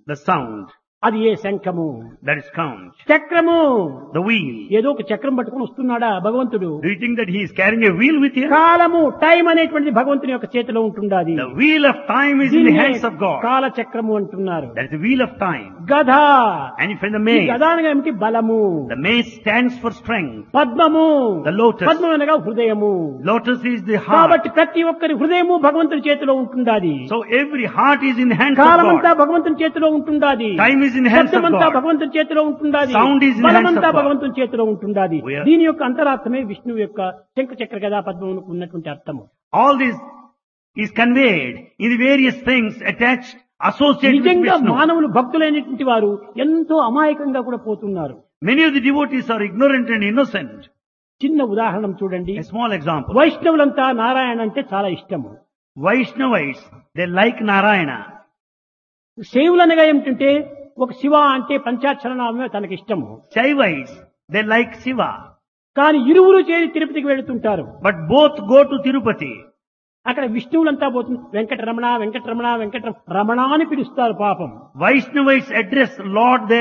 the sound, అది ఏ శంఖము that is conch, చక్రము the wheel. ఏదో ఒక చక్రం పట్టుకుని వస్తున్నాడా భగవంతుడు Do you think that he is carrying a wheel with him? కాలము టైం అనేటువంటిది భగవంతుని యొక్క చేతిలో ఉంటుండాది The wheel of time is in the దీన్నే hands of God. కాల చక్రము అంటున్నారు That is the wheel of time. గధ And from the ఈ mace, గధ అనగా ఏమిటి బలము the mace stands for strength. పద్మము The lotus. పద్మం అనగా హృదయము Lotus is the heart. కాబట్టి ప్రతి ఒక్కరి హృదయము భగవంతుని చేతిలో ఉంటుండాది So every heart is in the hands of కాలమంతా God. భగవంతుని చేతిలో ఉంటుండాది Time is in the hands of శబ్దమంతా God. భగవంతుని చేతిలో ఉంటుండాది Sound is in the hands of బలమంతా God. భగవంతుని చేతిలో ఉంటుండాది We are- దీని యొక్క అంతరార్థమే విష్ణువు యొక్క శంఖ చక్ర గదా పద్మమునకు ఉన్నటువంటి అర్థము All this is conveyed in the various things attached, associated with నిజంగా Vishnu. మానవులు భక్తులైనటువంటి వారు ఎంతో అమాయకంగా కూడా పోతున్నారు Many of the devotees are ignorant and innocent. చిన్న ఉదాహరణ చూడండి A small example. వైష్ణవులంతా నారాయణ అంటే చాలా ఇష్టము Vaishnavites, they like Narayana. శైవులనగా ఏమిటంటే ఒక శివ అంటే పంచాక్షరనామే తనకి ఇష్టము Shaivites, they like Shiva. కానీ ఇరువురు చేరి తిరుపతికి వెళుతుంటారు But both go to Tirupati. అక్కడ విష్ణువులంతా పోతుంది వెంకటరమణ వెంకటరమణ వెంకట రమణ అని పిలుస్తారు పాపం Vaishnavites address Lord there